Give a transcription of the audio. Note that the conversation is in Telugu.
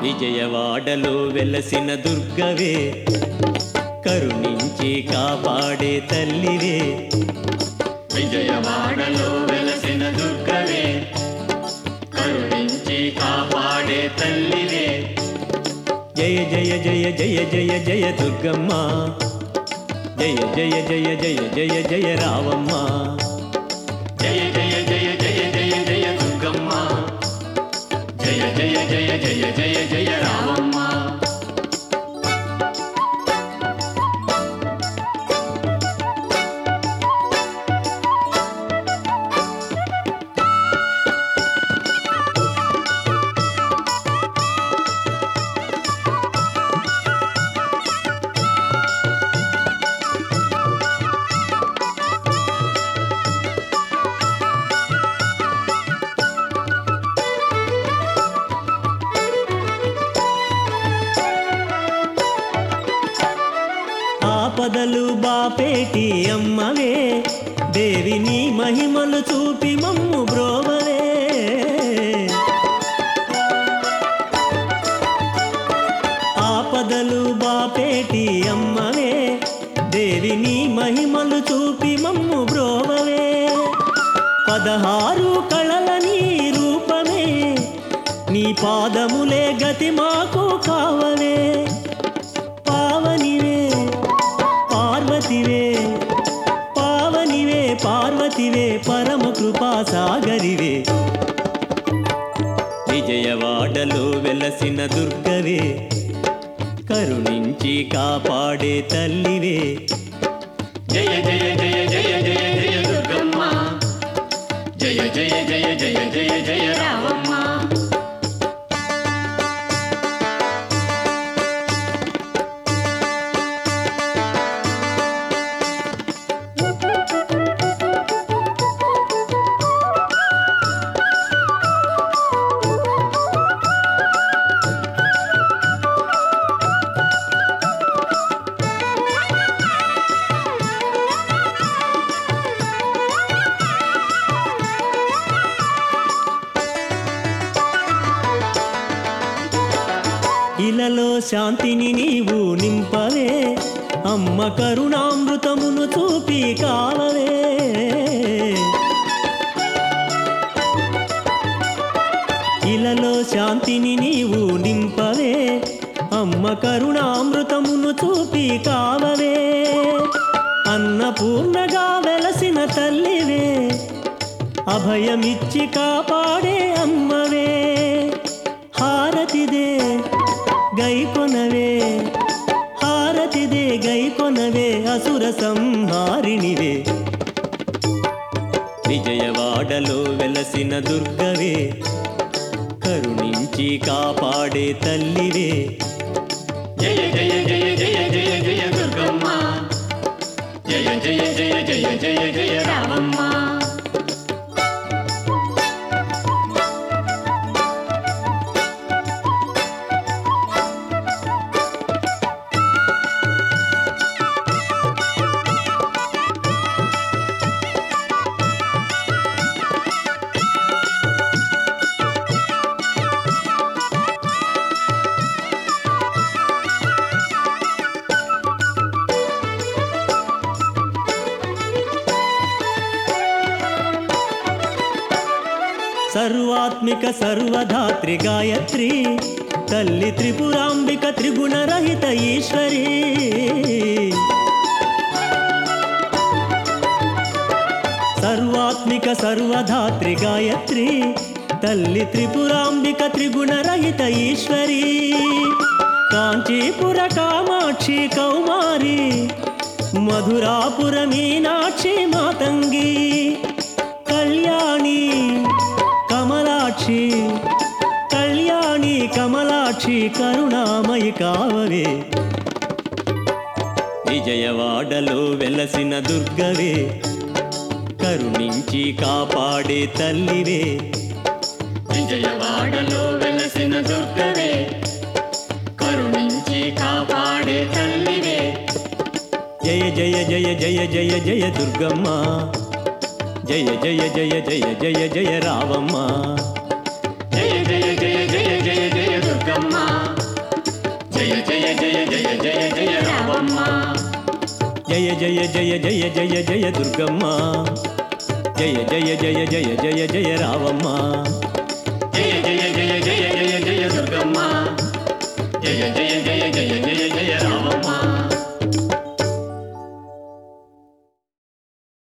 విజయవాడలో వెలసిన దుర్గవే కరుణించి కాపాడే తల్లివే విజయవాడలో వెలసిన దుర్గవే కరుణించి కాపాడే తల్లివే జయ జయ జయ జయ జయ జయ దుర్గమ్మ జయ జయ జయ జయ జయ జయ రావమ్మ జయ జయ జయ జయ జయ జయ దుర్గమ్మ జయ జయ జయ జయ జయ జయ రామమ్మ ఆపదలు బాపేటి అమ్మవే దేవిని మహిమలు చూపి మమ్ము బ్రోవవే ఆపదలు బాపేటి అమ్మవే దేవిని మహిమలు చూపి మమ్ము బ్రోవవే పదహారు కళల నీ రూపమే నీ పాదములే గతి మాకు కావవే పావనివే పార్వతివే పావనివే పార్వతివే పరమ కృపా సాగరివే విజయవాడలో వెలసిన దుర్గవే కరుణించి కాపాడే తల్లివే జయ జయ జయ జయ జయ జయ దుర్గమ్మ జయ జయ జయ జయ జయ జయ రామమ్మ ఇలలో శాంతిని నీవు నింపవే అమ్మ కరుణామృతమును చూపి కావవే ఇలలో శాంతిని నీవు నింపవే అమ్మ కరుణామృతమును చూపి కావవే అన్నపూర్ణగా వెలసిన తల్లివే అభయమిచ్చి కాపాడే అమ్మవే హారతిదే గైకొనవే హారతిదే గైకొనవే అసుర సంహారిణివే విజయవాడలో వెలసిన దుర్గవే కరుణించి కాపాడే తల్లివే జయ జయ జయ జయ జయ జయ దుర్గమ్మ జయ జయ జయ జయ జయ జయ రామమ్మ సర్వాత్మిక సర్వధాత్రి గాయత్రి తల్లి త్రిపురాంబిక త్రిగుణరహిత ఈశ్వరి సర్వాత్మిక సర్వధాత్రి గాయత్రి తల్లి త్రిపురాంబిక త్రిగుణరహిత ఈశ్వరి కాంచీపుర కామాక్షి కౌమారి మధురాపుర మీనాక్షి మాతంగి కళ్యాణి కమలాక్షి కళ్యాణి కమలాక్షి కరుణామయి కావవే విజయవాడలో వెలసిన దుర్గవే కరుణించి కాపాడే తల్లివే విజయవాడలో వెలసిన దుర్గవే కరుణించి కాపాడే తల్లివే జయ జయ జయ జయ జయ జయ దుర్గమ్మ జయ జయ జయ జయ జయ జయ రావమ్మ జయ జయ జయ జయ జయ జయ దుర్గమ్మ జయ జయ జయ జయ జయ జయ రావమ్మ జయ జయ జయ జయ జయ జయ దుర్గమ్మ జయ జయ జయ జయ జయ జయ రావమ్మ జయ జయ జయ జయ జయ జయ దుర్గమ్మ జయ జయ జయ జయ జయ జయ రామమ్మ